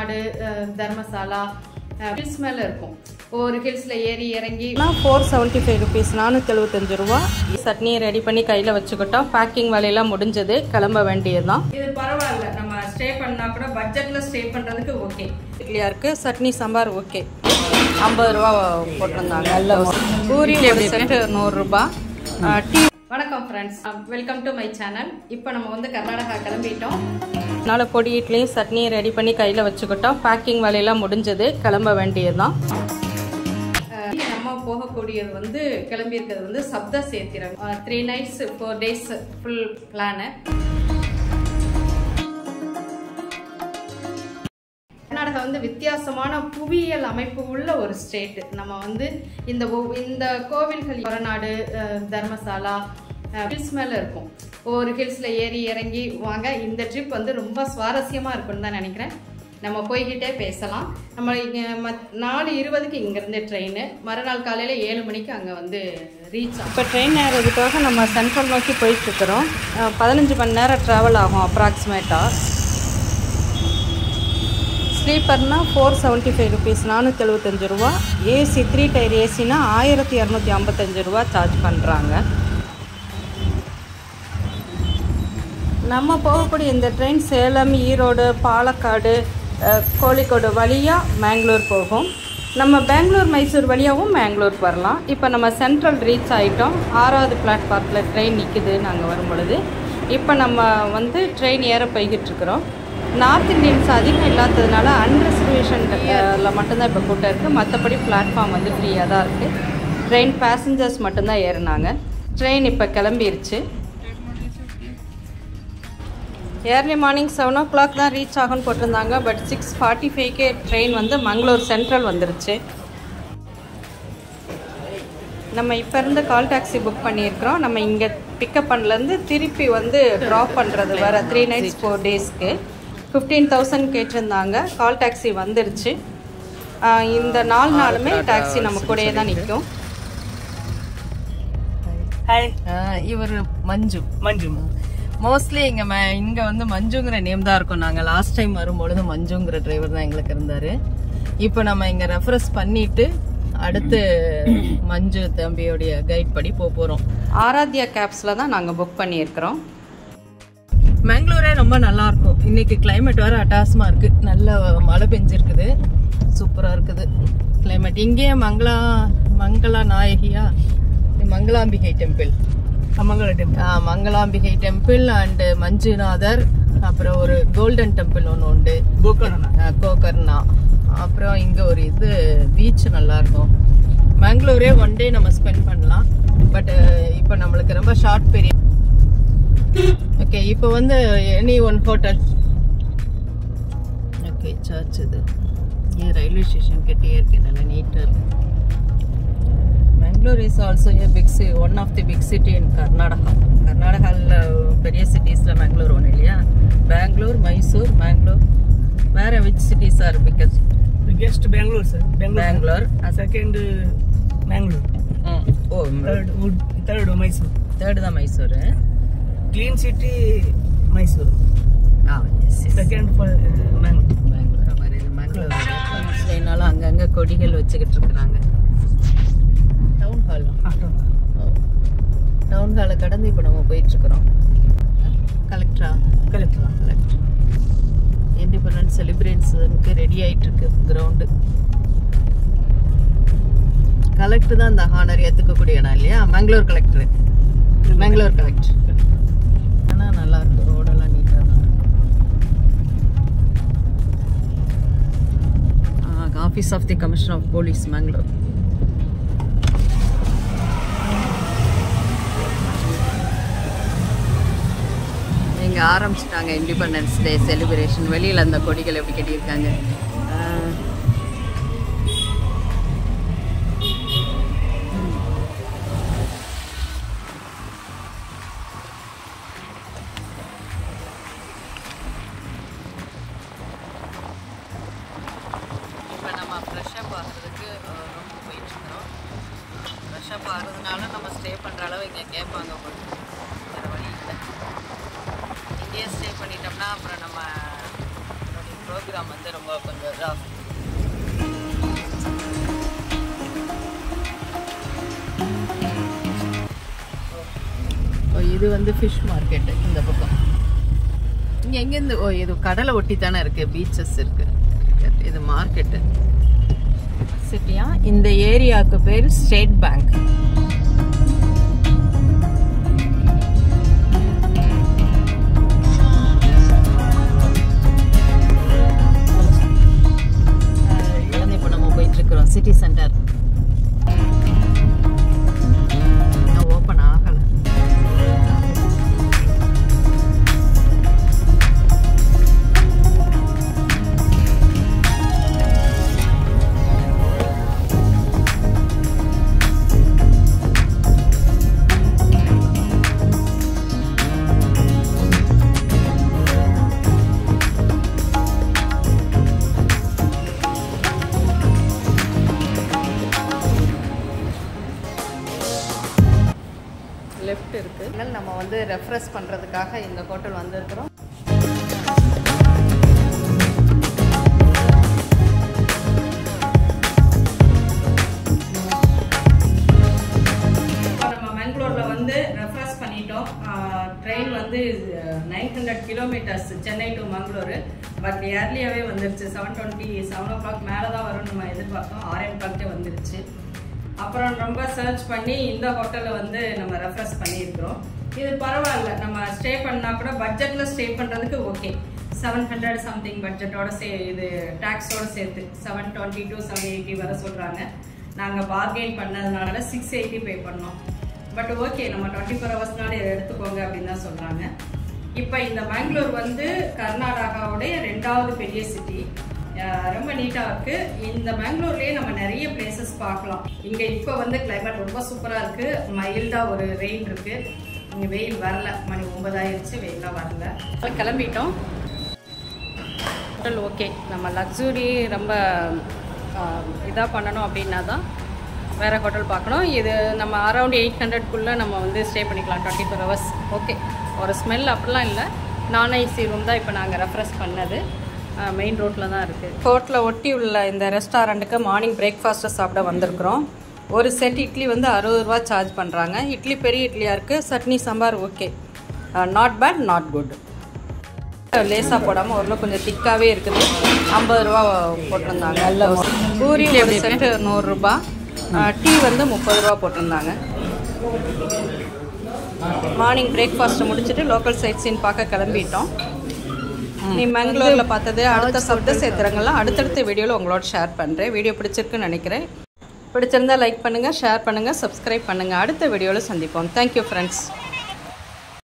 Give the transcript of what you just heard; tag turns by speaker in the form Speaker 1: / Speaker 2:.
Speaker 1: கொரநாடு அஹ், Dharamshala hills மேலே இருக்கும் ஒவ்வொரு ஹில்ஸில் ஏறி இறங்கி
Speaker 2: ஃபோர் செவன்ட்டி ஃபைவ் ருபீஸ் நானூற்றி எழுபத்தஞ்சு ரூபா சட்னியை ரெடி பண்ணி கையில் வச்சுக்கிட்டோம் பேக்கிங் வேலையெல்லாம் முடிஞ்சது கிளம்ப வேண்டியதுதான்
Speaker 1: இது பரவாயில்ல நம்ம ஸ்டே பண்ணா கூட பட்ஜெட்டில் ஸ்டே பண்ணுறதுக்கு ஓகே
Speaker 2: இட்லியாக இருக்குது சட்னி சாம்பார் ஓகே ஐம்பது ரூபா போட்டிருந்தாங்க நல்ல பூரி ஒரு செட்டு நூறுரூபா டீ
Speaker 1: வணக்கம் friends welcome to my channel இப்போ நம்ம வந்து கர்நாடகா கிளம்பிட்டோம்
Speaker 2: அதனால பொடி இட்லியும் சட்னியை ரெடி பண்ணி கையில் வச்சுக்கிட்டோம் பேக்கிங் வேலையெல்லாம் முடிஞ்சது கிளம்ப வேண்டியதுதான்
Speaker 1: அஹ், நம்ம போகக்கூடியது வந்து கிளம்பியிருக்கிறது வந்து சப்த சேத்திரம் three nights four days full plan Karnataka வந்து வித்தியாசமான புவியியல் அமைப்பு உள்ள ஒரு ஸ்டேட் நம்ம வந்து இந்த ஒவ்- இந்த கோவில்கள் கொரநாடு அஹ், தர்மசாலா ஹில்ஸ் மேலே இருக்கும் ஒவ்வொரு ஹில்ஸில் ஏறி இறங்கி வாங்க இந்த ட்ரிப் வந்து ரொம்ப சுவாரஸ்யமாக இருக்கும்னு தான் நினைக்கிறேன் நம்ம போய்கிட்டே பேசலாம் நம்ம இங்கே மத் நாலு இருபதுக்கு இங்கேருந்து ட்ரெயின் மறுநாள் காலையில் ஏழு மணிக்கு அங்கே வந்து ரீச் ஆகும்
Speaker 2: இப்போ ட்ரெயின் ஏறதுக்காக நம்ம சென்ட்ரல் நோக்கி போயிட்டுருக்குறோம் பதினஞ்சு மணி நேரம் ட்ராவல் ஆகும் அப்ராக்சிமேட்டாக ஸ்லீப்பர்னா ஃபோர் செவன்ட்டி ஃபைவ் ருபீஸ் நானூற்றி எழுபத்தஞ்சு ரூபா ஏசி த்ரீ டயர் ஏசினா ஆயிரத்தி இரநூத்தி ஐம்பத்தஞ்சு ரூபா சார்ஜ் பண்ணுறாங்க நம்ம போகக்கூடிய இந்த ட்ரெயின் சேலம் ஈரோடு பாலக்காடு அஹ், கோழிக்கோடு வழியாக மேங்களூர் போகும் நம்ம பெங்களூர் மைசூர் வழியாகவும் மேங்களூர் வரலாம் இப்போ நம்ம சென்ட்ரல் ரீச் ஆகிட்டோம் ஆறாவது பிளாட்ஃபார்மில் ட்ரெயின் நிற்குது நாங்கள் வரும் பொழுது இப்போ நம்ம வந்து ட்ரெயின் ஏற போய்கிட்டு இருக்கிறோம் நார்த் இந்தியன்ஸ் அதிகம் இல்லாததுனால அன்ரிசர்வேஷனில் மட்டும்தான் இப்போ கூட்டம் இருக்குது மற்றபடி பிளாட்ஃபார்ம் வந்து ஃப்ரீயாக தான் இருக்குது ட்ரெயின் பேசஞ்சர்ஸ் மட்டும்தான் ஏறினாங்க ட்ரெயின் இப்போ கிளம்பிருச்சு early morning seven o'clock தான் ரீச் ஆகும்னு போட்டிருந்தாங்க பட் சிக்ஸ் ஃபார்ட்டி ஃபைவ்க்கே ட்ரெயின் வந்து மங்களூர் சென்ட்ரல் வந்துருச்சு நம்ம இப்போ இருந்து கால் டாக்ஸி புக் பண்ணியிருக்கிறோம் நம்ம இங்கே பிக்கப் பண்ணலேருந்து திருப்பி வந்து ட்ராப் பண்ணுறது வர த்ரீ நைட்ஸ் ஃபோர் டேஸ்க்கு ஃபிஃப்டீன் தௌசண்ட் கேட்டிருந்தாங்க கால் டாக்ஸி வந்துருச்சு ஆஹ் இந்த நாலு நாளுமே டாக்ஸி நம்ம கூடயே தான் நிற்கும்
Speaker 3: ஹாய் இவர் மஞ்சு மஞ்சு மோஸ்ட்லி இங்க ம- இங்க வந்து மஞ்சுங்கிற நேம் தான் இருக்கும் நாங்க லாஸ்ட் டைம் வரும்பொழுது மஞ்சுங்கிற டிரைவர் தான் எங்களுக்கு இருந்தாரு இப்போ நம்ம இங்க ரெஃபரன்ஸ் பண்ணிட்டு அடுத்து மஞ்சு தம்பியோடைய கைட் படி போக போறோம்
Speaker 2: ஆராத்யா கேப்ஸில் தான் நாங்கள் புக் பண்ணியிருக்கிறோம்
Speaker 3: பெங்களூரே ரொம்ப நல்லா இருக்கும் இன்னைக்கு climate வேற அட்டாசமா இருக்கு நல்ல மழை பெஞ்சிருக்குது சூப்பரா இருக்குது climate இங்கேயே மங்களா மங்களா நாயகியா Mangalambigai temple
Speaker 4: Mangala temple
Speaker 3: Mangalambigai temple and Manjunathar அப்புறம் ஒரு கோல்டன் டெம்பிள் ஒன்று உண்டு
Speaker 4: கோகர்ணா
Speaker 3: அஹ் கோகர்ணா அப்புறம் இங்க ஒரு இது பீச் நல்லா இருக்கும் பெங்களூரே ஒன் டே நம்ம ஸ்பெண்ட் பண்ணலாம் பட் இப்போ நம்மளுக்கு ரொம்ப ஷார்ட் பீரியட் ஓகே இப்போ வந்து any one hotel okay search இது ஏன் ரயில்வே ஸ்டேஷன் கிட்டே இருக்கு நல்லா நீட்டாக இருக்கு Bangalore is also a big சி one of the big city in Karnataka கர்நாடகாவில் பெரிய சிட்டிஸில் பெங்களூர் ஒன்று இல்லையா பெங்களூர் மைசூர் பெங்களூர் வேற which cities are biggest
Speaker 4: biggest Bangalore sir Bangalore
Speaker 3: Bangalore
Speaker 4: second Bangalore
Speaker 3: oh
Speaker 4: third would third Mysore
Speaker 3: third தான் Mysore
Speaker 4: clean city Mysuru
Speaker 3: ah yes yes
Speaker 4: second Mangalore
Speaker 3: Bangalore மாதிரி இது பெங்களூர் முஸ்லிம்னாலும் அங்கங்கே கொடிகள் வச்சுக்கிட்டு இருக்கிறாங்க டவுன் ஹால் டவுன் ஹாலை கடந்து இப்போ நம்ம போயிட்டு இருக்கிறோம் கலெக்டரா
Speaker 4: ಕಲೆಕ್ಟರ್
Speaker 3: கலெக்டர் இண்டிபெண்டன்ஸ் செலிப்ரேட்ஸுக்கு ரெடி ஆயிட்டு இருக்கு கிரவுண்டு கலெக்டர் தான் இந்த ஹானர் ஏற்றுக்கக்கூடிய இடம் இல்லையா மங்களூர் கலெக்டர் பெங்களூர் கலெக்டர் ஆனால் நல்லா இருக்கு ரோடெல்லாம் நீட்டாக தான் office of the commissioner of police Bangalore இங்கே ஆரம்பிச்சிட்டாங்க இண்டிபெண்டன்ஸ் டே செலிப்ரேஷன் வெளியில் அந்த கொடிகள் எப்படி கட்டியிருக்காங்க ஆஹ் இப்போ நம்ம ஃப்ரெஷ்அப் ஆகிறதுக்கு ரொம்ப போயிட்டுருக்கிறோம் ஃப்ரெஷ்அப் ஆகிறதுனால நம்ம ஸ்டே பண்ணுற அளவு இங்கே கேட்பாங்க போல வேறு வழி இல்லை இங்கேயே ஸ்டே பண்ணிட்டோம்னா அப்புறம் நம்ம ப்ரோக்ராம் வந்து ரொம்ப கொஞ்சம் இதாக ஓ இது வந்து ஃபிஷ் மார்க்கெட்டு இந்த பக்கம் இங்கே எங்கேருந்து ஓ இது கடலை ஒட்டி தானே இருக்கு பீச்சஸ் இருக்கு இது மார்க்கெட்டு சிட்டியா இந்த ஏரியாவுக்கு பேர் ஸ்டேட் பேங்க் வந்து இப்போ நம்ம போயிட்டு இருக்கிறோம் சிட்டி சென்டர் ஓப்பன் ஆகலை
Speaker 2: லெஃப்ட் இருக்குது நம்ம வந்து ரெஃப்ரெஷ் பண்ணுறதுக்காக இந்த ஹோட்டல் வந்திருக்கிறோம் நம்ம பெங்களூரில் வந்து ரெஃப்ரெஷ் பண்ணிட்டோம் ட்ரெயின் வந்து nine hundred kilometres Chennai to Mangaluru but ஏர்லியாகவே வந்துருச்சு seven twenty seven o'clock மேலே தான் வரும்னு நம்ம எதிர்பார்த்தோம் ஆறே கிளாக்கே வந்துருச்சு அப்புறம் ரொம்ப சர்ச் பண்ணி இந்த ஹோட்டலில் வந்து நம்ம ரெஃப்ரெஷ் பண்ணியிருக்கிறோம் இது பரவாயில்ல நம்ம ஸ்டே பண்ணால் கூட பட்ஜெட்டில் ஸ்டே பண்ணுறதுக்கு ஓகே செவன் ஹண்ட்ரட் சம்திங் பட்ஜெட்டோட சே இது டேக்ஸோட சேர்த்து seven twenty to seven eighty வர சொல்கிறாங்க நாங்கள் பார்கெயின் பண்ணதுனால சிக்ஸ் எயிட்டி பே பண்ணோம் பட் ஓகே நம்ம டுவெண்ட்டி ஃபோர் ஹவர்ஸ்னால இதை எடுத்துக்கோங்க அப்படின்னு தான் சொல்கிறாங்க இப்போ இந்த பெங்களூர் வந்து கர்நாடகாவுடைய ரெண்டாவது பெரிய சிட்டி ரொம்ப நீட்டாக இருக்கு இந்த பெங்களூர்லேயே நம்ம நிறைய பிளேசஸ் பார்க்கலாம் இங்கே இப்போ வந்து கிளைமேட் ரொம்ப சூப்பராக இருக்கு மைல்டாக ஒரு ரெயின் இருக்கு இங்கே வெயில் வரல மணி ஒன்பதாயிருச்சு வெயிலாம் வரல கிளம்பிட்டோம் ஹோட்டல் ஓகே நம்ம லக்ஸுரி ரொம்ப இதாக பண்ணணும் அப்படின்னா தான் வேறு ஹோட்டல் பார்க்கணும் இது நம்ம அரௌண்ட் எயிட் ஹண்ட்ரட்குள்ளே நம்ம வந்து ஸ்டே பண்ணிக்கலாம் டுவெண்ட்டி ஃபோர் ஹவர்ஸ் ஓகே ஒரு ஸ்மெல் அப்படிலாம் இல்லை நான் ஐசி ரூம் தான் இப்போ நாங்கள் ரெஃப்ரெஷ் பண்ணது மெயின் ரோட்டில் தான் இருக்குது ஹோட்டலை ஒட்டி உள்ள இந்த ரெஸ்டாரண்ட்டுக்கு மார்னிங் பிரேக்ஃபாஸ்ட்டை சாப்பிட வந்திருக்கிறோம் ஒரு செட் இட்லி வந்து அறுபது ரூபா சார்ஜ் பண்ணுறாங்க இட்லி பெரிய இட்லியாக இருக்குது chutney sambar okay not bad not good லேசாக போடாமல் ஓரளவு கொஞ்சம் திக்காகவே இருக்குது ஐம்பது ரூபா போட்டிருந்தாங்க நல்ல பூரி ஒரு செட்டு நூறுரூபா டீ வந்து முப்பது ரூபா போட்டிருந்தாங்க மார்னிங் பிரேக்ஃபாஸ்ட்டை முடிச்சுட்டு லோக்கல் சைட் சீன் பார்க்க கிளம்பிட்டோம் நீ மங்களூரில் பார்த்தது அடுத்த சப்த சேத்திரங்கள்லாம் அடுத்தடுத்த வீடியோவில் உங்களோட ஷேர் பண்ணுறேன் வீடியோ பிடிச்சிருக்குன்னு நினைக்கிறேன் பிடிச்சிருந்தா லைக் பண்ணுங்கள் ஷேர் பண்ணுங்கள் சப்ஸ்கிரைப் பண்ணுங்கள் அடுத்த வீடியோவில் சந்திப்போம் தேங்க்யூ ஃப்ரெண்ட்ஸ்